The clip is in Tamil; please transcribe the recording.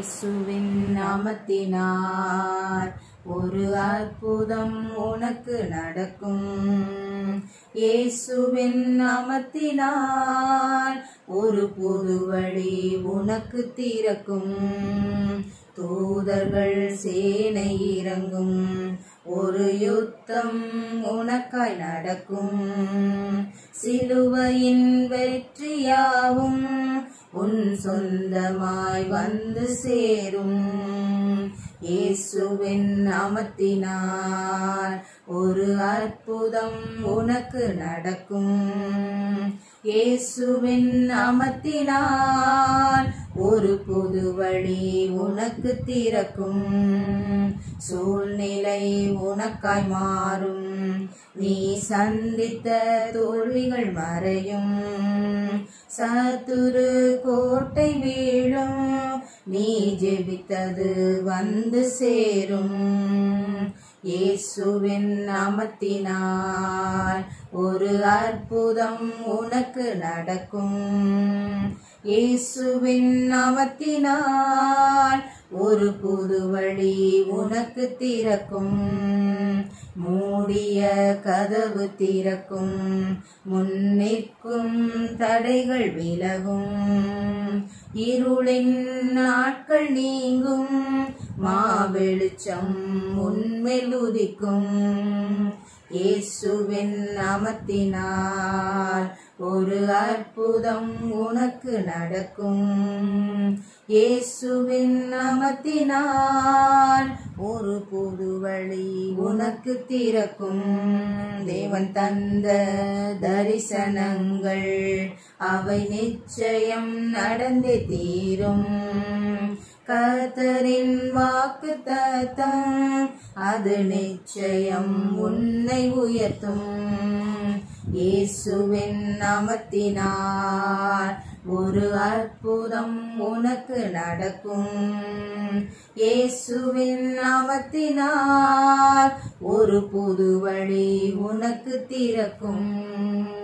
இயேசுவின் நாமத்தினார் ஒரு அற்புதம் உனக்கு நடக்கும் இயேசுவின் நாமத்தினால் ஒரு புது வழி உனக்கு திறக்கும் தூதர்கள் சேனை இறங்கும் ஒரு யுத்தம் உனக்காய் நடக்கும் சிலுவையின் வெற்றியாவும் உன் சொந்தமாய் வந்து சேரும் இயேசுவின் நாமத்தினால் ஒரு அற்புதம் உனக்கு நடக்கும் இயேசுவின் நாமத்தினால் ஒரு புது வழி உனக்கு திறக்கும் சூழ்நிலை உனக்காய் மாறும் நீ சந்தித்த தோல்விகள் மறையும் சத்துரு கோட்டை வீழும் நீ ஜெபித்தது வந்து சேரும் இயேசுவின் நாமத்தினால் ஒரு அற்புதம் உனக்கு நடக்கும் இயேசுவின் நாமத்தினால் ஒரு புது வழி உனக்கு திறக்கும் மூடிய கதவு திறக்கும் முன்னிற்கும் தடைகள் விலகும் இருளின் நாட்கள் நீங்கும் மாவெளிச்சம் உன்மேல் உதிக்கும் இயேசுவின் நாமத்தினால் ஒரு அற்புதம் உனக்கு நடக்கும் இயேசுவின் நாமத்தினால் ஒரு புது வழி உனக்கு திறக்கும் தேவன் தந்த தரிசனங்கள் அவை நிச்சயம் நடந்தே தீரும் கர்த்தரின் வாக்கு தத்தம் அது நிச்சயம் உன்னை உயர்த்தும் இயேசுவின் நாமத்தினால் ஒரு அற்புதம் உனக்கு நடக்கும் இயேசுவின் நாமத்தினால் ஒரு புது வழி உனக்கு திறக்கும்